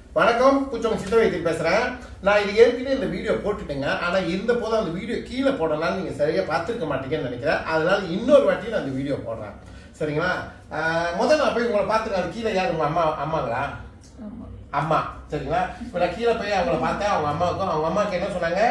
வணக்கம் பூச்சவங்க சித்த வைத்தியம் பேசுறேன் நான் இது ஏற்கனவே இந்த வீடியோ போட்டுட்டேங்க ஆனா இருந்த போது அந்த வீடியோ கீழே போடனால நீங்க சரியா பார்த்துருக்க மாட்டீங்கன்னு நினைக்கிறேன் அதனால இன்னொரு வாட்டி நான் இந்த வீடியோ போடுறேன் சரிங்களா ஆஹ் முதல்ல நான் போய் உங்களை பார்த்துருக்கேன் அது கீழே யார் உங்க அம்மா அம்மாங்களா ஆமா அம்மா சரிங்களா இப்போ நான் கீழே போய் அவங்கள பார்த்தேன் அவங்க அம்மாவுக்கும் அவங்க அம்மாவுக்கு என்ன சொன்னாங்க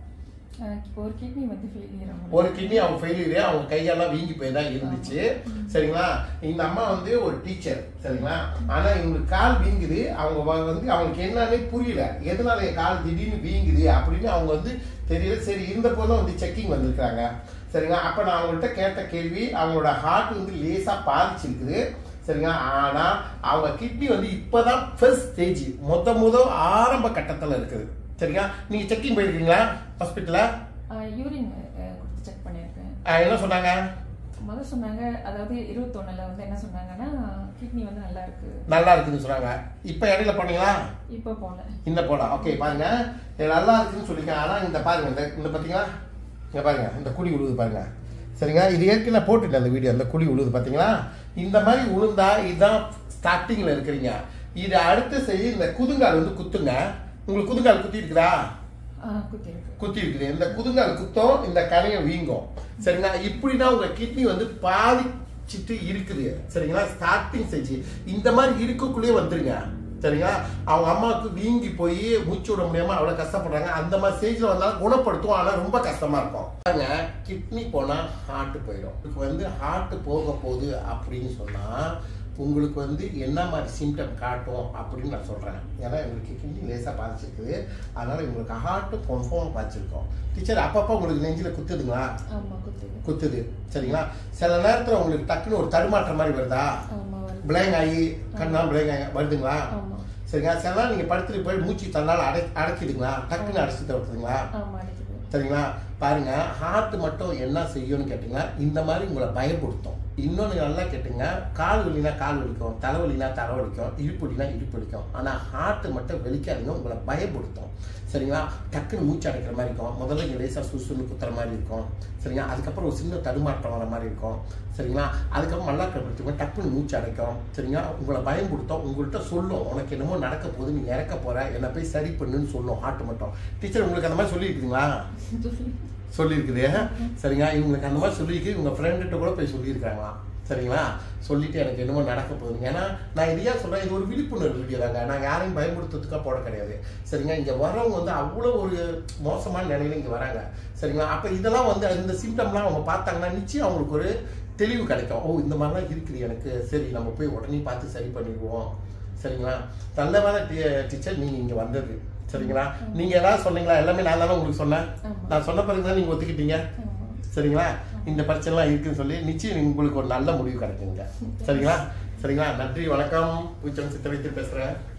எனக்கு இப்போ ஒரு கிட்னி வந்து ஃபெயிலியர் ஆகும் ஒரு கிட்னி அவங்க ஃபெயிலியர் அவங்க கையெல்லாம் வீங்கி போய் தான் இருந்துச்சு சரிங்களா இந்த அம்மா வந்து ஒரு டீச்சர் சரிங்களா ஆனா இவங்களுக்கு கால் வீங்குது அவங்க வ- வந்து அவங்களுக்கு என்னன்னே புரியல எதனால என் கால் திடீர்னு வீங்குது அப்படின்னு அவங்க வந்து தெரியல சரி இருந்த போதும் வந்து செக்கிங் வந்திருக்காங்க சரிங்களா அப்ப நான் அவங்கள்ட்ட கேட்ட கேள்வி அவங்களோட ஹார்ட் வந்து லேசா பாதிச்சிருக்குது சரிங்களா ஆனா அவங்க கிட்னி வந்து இப்பதான் ஃபர்ஸ்ட் ஸ்டேஜ் மொத முத ஆரம்ப கட்டத்துல இருக்குது சரிங்களா நீங்க செக்கிங் போயிருக்கீங்களா ஹாஸ்பிட்டல்ல யூரின் கொடுத்து செக் பண்ணியிருக்கேன் ஆஹ் என்ன சொன்னாங்க முதல்ல சொன்னாங்க அதாவது இருபத்தொன்னுல வந்து என்ன சொன்னாங்கன்னா கிட்னி வந்து நல்லா இருக்கு நல்லா இருக்குன்னு சொன்னாங்க இப்போ இடையில பண்ணீங்களா இப்போ போனேன் இந்த போடா ஓகே பாருங்க இது நல்லா இருக்குன்னு சொல்லிருக்கேன் ஆனா இந்த பாருங்க இந்த இந்த பாத்தீங்களா இங்க பாருங்க இந்த குழி உழுது பாருங்க சரிங்க இது ஏற்கனவே போட்டுட்டேன் அந்த வீடியோ அந்த குழி உழுது பாத்தீங்களா இந்த மாதிரி உளுந்தா இதுதான் ஸ்டார்டிங்ல இருக்கிறீங்க இது அடுத்து செய்ய இந்த குதுங்கால் வந்து குத்துங்க உங்களுக்கு குதுங்கால் குத்தி இருக்குதா குத்தி இருக்கு குத்தி இருக்குது இந்த குதுங்கால் குத்தம் இந்த கணையம் வீங்கும் சரிங்களா இப்படிதான் உங்க கிட்னி வந்து பாதிச்சிட்டு இருக்குது சரிங்களா ஸ்டார்டிங் ஸ்டேஜ் இந்த மாதிரி இருக்கக்குள்ளேயே வந்துருங்க சரிங்களா அவங்க அம்மாவுக்கு வீங்கி போய் மூச்சு விட முடியாம அவ்வளவு கஷ்டப்படுறாங்க அந்த மாதிரி ஸ்டேஜ்ல வந்தாலும் குணப்படுத்தும் ஆனா ரொம்ப கஷ்டமா இருக்கும் பாருங்க கிட்னி போனா ஹார்ட் போயிடும் இதுக்கு வந்து ஹார்ட் போக போகுது அப்படின்னு சொன்னா உங்களுக்கு வந்து என்ன மாதிரி சிம்டம் காட்டும் அப்படின்னு நான் சொல்றேன் ஏன்னா உங்களுக்கு கிட்னி லேசா பாதிச்சிருக்குது அதனால உங்களுக்கு ஹார்ட் கன்ஃபார்ம் பாதிச்சிருக்கோம் டீச்சர் அப்பப்போ உங்களுக்கு நெஞ்சில குத்துதுங்களா ஆமா குத்தி குத்துது சரிங்களா சில நேரத்துல உங்களுக்கு டக்குன்னு ஒரு தடுமாற்றம் மாதிரி வருதா ஆமா வருது பிளேங் ஆகி கண்ணா பிளேங் ஆகி வருதுங்களா ஆமா சரிங்களா சில நேரம் நீங்க படுத்துட்டு போய் மூச்சு தன்னால அடை அடைக்குதுங்களா டக்குன்னு அடைச்சி தவிர்த்துங்களா ஆமா அடிக்குது சரிங்களா பாருங்க ஹார்ட் மட்டும் என்ன செய்யும்னு கேட்டீங்கன்னா இந்த மாதிரி உங்களை பயப்படுத்தும் இன்னொன்று நல்லா கேட்டுங்க கால் வலினா கால் வலிக்கும் தலைவலினா தலைவலிக்கும் இடுப்பு வலினா இடுப்பு வலிக்கும் ஆனால் ஹார்ட் மட்டும் வலிக்காதுங்க உங்களை பயப்படுத்தும் சரிங்களா டக்குன்னு மூச்சு அடைக்கிற மாதிரி இருக்கும் முதல்ல இங்கே லேசாக சுசுன்னு குத்துற மாதிரி இருக்கும் சரிங்களா அதுக்கப்புறம் ஒரு சின்ன தடுமாற்றம் வர மாதிரி இருக்கும் சரிங்களா அதுக்கப்புறம் நல்லா கடுப்படுத்துங்க டக்குன்னு மூச்சு அடைக்கும் சரிங்களா உங்களை பயன்படுத்தும் உங்கள்கிட்ட சொல்லும் உனக்கு என்னமோ நடக்க போகுது நீ இறக்க போற என்னை போய் சரி பண்ணுன்னு சொல்லும் ஹார்ட் மட்டும் டீச்சர் உங்களுக்கு அந்த மாதிரி சொல்லியிருக்கீங்களா சொல்லியிருக்குது சரிங்களா இவங்களுக்கு அந்த மாதிரி சொல்லியிருக்கு இவங்க ஃப்ரெண்டுகிட்ட கூட போய் சொல்லியிருக்காங்களாம் சரிங்களா சொல்லிட்டு எனக்கு என்னமோ நடக்க போகுதுங்க ஏன்னா நான் இதையா சொல்றேன் இது ஒரு விழிப்புணர்வு வீடியோ தாங்க நான் யாரையும் பயன்படுத்துறதுக்காக போட கிடையாது சரிங்களா இங்க வரவங்க வந்து அவ்வளோ ஒரு மோசமான நிலையில இங்க வராங்க சரிங்களா அப்ப இதெல்லாம் வந்து இந்த சிம்டம்லாம் அவங்க பார்த்தாங்கன்னா நிச்சயம் அவங்களுக்கு ஒரு தெளிவு கிடைக்கும் ஓ இந்த மாதிரிலாம் இருக்குது எனக்கு சரி நம்ம போய் உடனே பார்த்து சரி பண்ணிடுவோம் சரிங்களா நல்ல வேலை டீச்சர் நீங்க இங்க வந்தது சரிங்களா நீங்க ஏதாவது சொன்னீங்களா எல்லாமே நான் தானே உங்களுக்கு சொன்னேன் ஆமா. நான் சொன்ன பிறகு தான் நீங்க ஒத்துக்கிட்டீங்க ஆமா சரிங்களா இந்த பிரச்சனைலாம் இருக்குன்னு சொல்லி நிச்சயம் உங்களுக்கு ஒரு நல்ல முடிவு கிடைக்குங்க சரிங்களா சரிங்களா நன்றி வணக்கம் பூச்சம் சித்த வைத்து பேசுறேன்